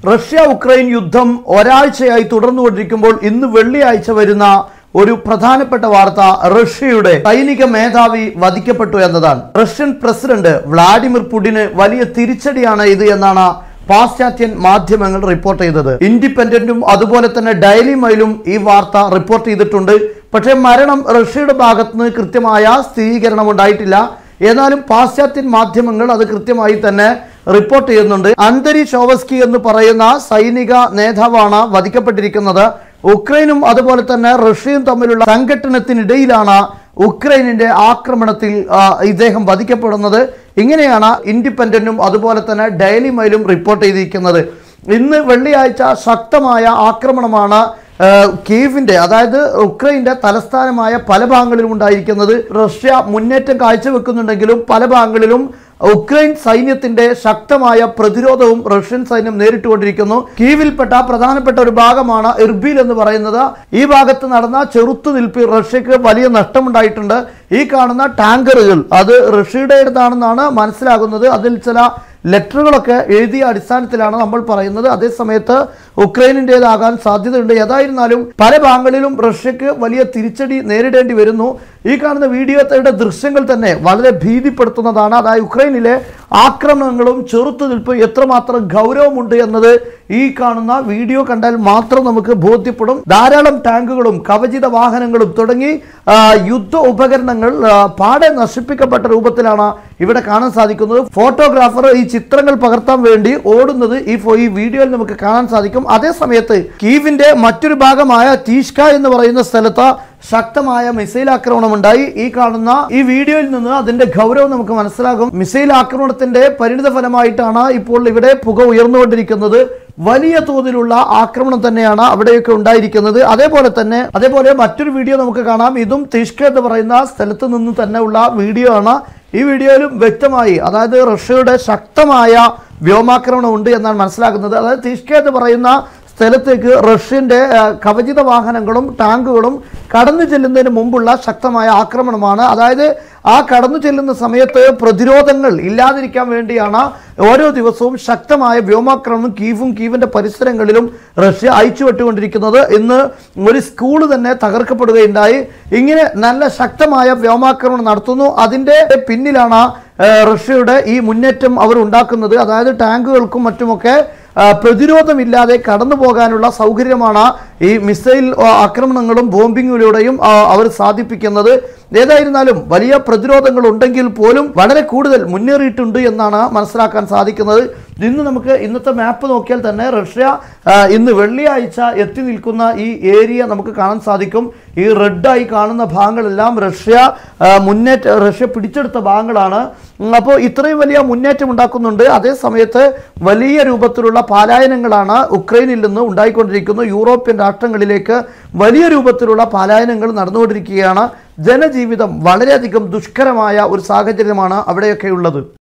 Russia Ukraine യുദ്ധം ഒരാഴ്ചയായി തുടർന്നുകൊണ്ടിരിക്കുമ്പോൾ ഇന്ന് വെള്ളിയാഴ്ച വരുന്ന ഒരു പ്രധാനപ്പെട്ട വാർത്ത റഷ്യയുടെ സൈനിക മേധാവി വധിക്കപ്പെട്ടു എന്നതാണ് റഷ്യൻ പ്രസിഡന്റ് വ്ളാഡിമിർ പുടിന് വലിയ തിരിച്ചടിയാണ് ഇത് എന്നാണ് പാശ്ചാത്യൻ മാധ്യമങ്ങൾ റിപ്പോർട്ട് ചെയ്തത് ഇൻഡിപെൻഡന്റും അതുപോലെ തന്നെ ഡെയിലി മൈലും ഈ വാർത്ത റിപ്പോർട്ട് ചെയ്തിട്ടുണ്ട് പക്ഷേ മരണം റഷ്യയുടെ ഭാഗത്തുനിന്ന് കൃത്യമായ സ്ഥിരീകരണം ഉണ്ടായിട്ടില്ല ഏതായാലും പാശ്ചാത്യൻ മാധ്യമങ്ങൾ അത് കൃത്യമായി തന്നെ റിപ്പോർട്ട് ചെയ്യുന്നുണ്ട് അന്തരി ഷോവസ്കി എന്ന് പറയുന്ന സൈനിക നേതാവാണ് വധിക്കപ്പെട്ടിരിക്കുന്നത് ഉക്രൈനും അതുപോലെ തന്നെ റഷ്യയും തമ്മിലുള്ള സംഘട്ടനത്തിനിടയിലാണ് ഉക്രൈനിന്റെ ആക്രമണത്തിൽ ആ, ഇദ്ദേഹം വധിക്കപ്പെടുന്നത് ഇങ്ങനെയാണ് ഇൻഡിപെൻഡന്റും അതുപോലെ തന്നെ ഡെയിലി മൈലും റിപ്പോർട്ട് ചെയ്തിരിക്കുന്നത് ഇന്ന് വെള്ളിയാഴ്ച ശക്തമായ ആക്രമണമാണ് ആ, കീവിന്റെ അതായത് ഉക്രൈന്റെ തലസ്ഥാനമായ പല ഭാഗങ്ങളിലും ഉണ്ടായിരിക്കുന്നത് റഷ്യ മുന്നേറ്റം കാഴ്ചവെക്കുന്നുണ്ടെങ്കിലും പല ഭാഗങ്ങളിലും ഉക്രൈൻ സൈന്യത്തിന്റെ ശക്തമായ പ്രതിരോധവും റഷ്യൻ സൈന്യം നേരിട്ടുകൊണ്ടിരിക്കുന്നു കീവിൽപ്പെട്ട പ്രധാനപ്പെട്ട ഒരു ഭാഗമാണ് ഇർബിൽ എന്ന് പറയുന്നത് ഈ ഭാഗത്ത് നടന്ന ചെറുത്തുനിൽപ്പിൽ റഷ്യക്ക് വലിയ നഷ്ടമുണ്ടായിട്ടുണ്ട് ഈ കാണുന്ന ടാങ്കറുകൾ അത് റഷ്യയുടേതാണെന്നാണ് മനസ്സിലാകുന്നത് അതിൽ ചില ലെറ്ററുകളൊക്കെ എഴുതിയ അടിസ്ഥാനത്തിലാണ് നമ്മൾ പറയുന്നത് അതേസമയത്ത് ഉക്രൈനിൻ്റെതാകാൻ സാധ്യതയുണ്ട് ഏതായിരുന്നാലും പല ഭാഗങ്ങളിലും റഷ്യക്ക് വലിയ തിരിച്ചടി നേരിടേണ്ടി വരുന്നു ഈ കാണുന്ന വീഡിയോയുടെ ദൃശ്യങ്ങൾ തന്നെ വളരെ ഭീതിപ്പെടുത്തുന്നതാണ് അതായത് ഉക്രൈനിലെ ആക്രമണങ്ങളും ചെറുത്തുനിൽപ്പ് എത്രമാത്രം ഗൗരവമുണ്ട് എന്നത് ഈ കാണുന്ന വീഡിയോ കണ്ടാൽ മാത്രം നമുക്ക് ബോധ്യപ്പെടും ധാരാളം ടാങ്കുകളും കവചിത വാഹനങ്ങളും തുടങ്ങി ആ, യുദ്ധ ഉപകരണങ്ങൾ ആ, പാടെ നശിപ്പിക്കപ്പെട്ട രൂപത്തിലാണ് ഇവിടെ കാണാൻ സാധിക്കുന്നത് ഫോട്ടോഗ്രാഫർ ഈ ചിത്രങ്ങൾ പകർത്താൻ വേണ്ടി ഓടുന്നത് ഈ ഫോ- ഈ വീഡിയോയിൽ നമുക്ക് കാണാൻ സാധിക്കും അതേ സമയത്ത് കീവിന്റെ മറ്റൊരു ഭാഗമായ തീഷ്ക എന്ന് പറയുന്ന സ്ഥലത്ത് ശക്തമായ മിസൈൽ ആക്രമണം ഉണ്ടായി ഈ കാണുന്ന ഈ വീഡിയോയിൽ നിന്ന് അതിന്റെ ഗൗരവം നമുക്ക് മനസ്സിലാകും മിസൈൽ ആക്രമണത്തിന്റെ പരിണിത ഫലമായിട്ടാണ് ഇപ്പോൾ ഇവിടെ പുക ഉയർന്നുകൊണ്ടിരിക്കുന്നത് വലിയ തോതിലുള്ള ആക്രമണം തന്നെയാണ് അവിടെയൊക്കെ ഉണ്ടായിരിക്കുന്നത് അതേപോലെ തന്നെ അതേപോലെ മറ്റൊരു വീഡിയോ നമുക്ക് കാണാം ഇതും തീഷ്ക എന്ന് പറയുന്ന സ്ഥലത്ത് നിന്ന് തന്നെ ഉള്ള വീഡിയോ ആണ് ഈ വീഡിയോയിലും വ്യക്തമായി അതായത് റഷ്യയുടെ ശക്തമായ വ്യോമാക്രമണം ഉണ്ട് എന്നാണ് മനസ്സിലാക്കുന്നത് അതായത് തീഷ്ക എന്ന് പറയുന്ന സ്ഥലത്തേക്ക് റഷ്യന്റെ ആ, കവചിത വാഹനങ്ങളും ടാങ്കുകളും കടന്നു ചെല്ലുന്നതിന് മുമ്പുള്ള ശക്തമായ ആക്രമണമാണ് അതായത് ആ കടന്നു ചെല്ലുന്ന സമയത്ത് പ്രതിരോധങ്ങൾ ഇല്ലാതിരിക്കാൻ വേണ്ടിയാണ് ഓരോ ദിവസവും ശക്തമായ വ്യോമാക്രമണം കീവും കീവിന്റെ പരിസരങ്ങളിലും റഷ്യ അയച്ചുവിട്ടുകൊണ്ടിരിക്കുന്നത് ഇന്ന് ഒരു സ്കൂൾ തന്നെ തകർക്കപ്പെടുകയുണ്ടായി ഇങ്ങനെ നല്ല ശക്തമായ വ്യോമാക്രമണം നടത്തുന്നു അതിന്റെ പിന്നിലാണ് ആ, റഷ്യയുടെ ഈ മുന്നേറ്റം അവർ ഉണ്ടാക്കുന്നത് അതായത് ടാങ്കുകൾക്കും മറ്റുമൊക്കെ ആ, പ്രതിരോധമില്ലാതെ കടന്നു പോകാനുള്ള സൗകര്യമാണ് ഈ മിസൈൽ ആ, ആക്രമണങ്ങളും ബോംബിങ്ങിലൂടെയും ആ, അവർ സാധിപ്പിക്കുന്നത് ഏതായിരുന്നാലും വലിയ പ്രതിരോധങ്ങൾ ഉണ്ടെങ്കിൽ പോലും വളരെ കൂടുതൽ മുന്നേറിയിട്ടുണ്ട് എന്നാണ് മനസ്സിലാക്കാൻ സാധിക്കുന്നത് ഇന്ന് നമുക്ക് ഇന്നത്തെ മാപ്പ് നോക്കിയാൽ തന്നെ റഷ്യ ആ, ഇന്ന് വെള്ളിയാഴ്ച എത്തി നിൽക്കുന്ന ഈ ഏരിയ നമുക്ക് കാണാൻ സാധിക്കും ഈ റെഡായി കാണുന്ന ഭാഗങ്ങളെല്ലാം റഷ്യ ആ, മുന്നേറ്റ റഷ്യ പിടിച്ചെടുത്ത ഭാഗങ്ങളാണ് ഉം, അപ്പോൾ ഇത്രയും വലിയ മുന്നേറ്റം ഉണ്ടാക്കുന്നുണ്ട് അതേ സമയത്ത് വലിയ രൂപത്തിലുള്ള പാലായനങ്ങളാണ് ഉക്രൈനിൽ നിന്ന് ഉണ്ടായിക്കൊണ്ടിരിക്കുന്നത് യൂറോപ്യൻ രാഷ്ട്രങ്ങളിലേക്ക് വലിയ രൂപത്തിലുള്ള പാലായനങ്ങൾ നടന്നുകൊണ്ടിരിക്കുകയാണ് ജനജീവിതം വളരെയധികം ദുഷ്കരമായ ഒരു സാഹചര്യമാണ് അവിടെയൊക്കെ ഉള്ളത്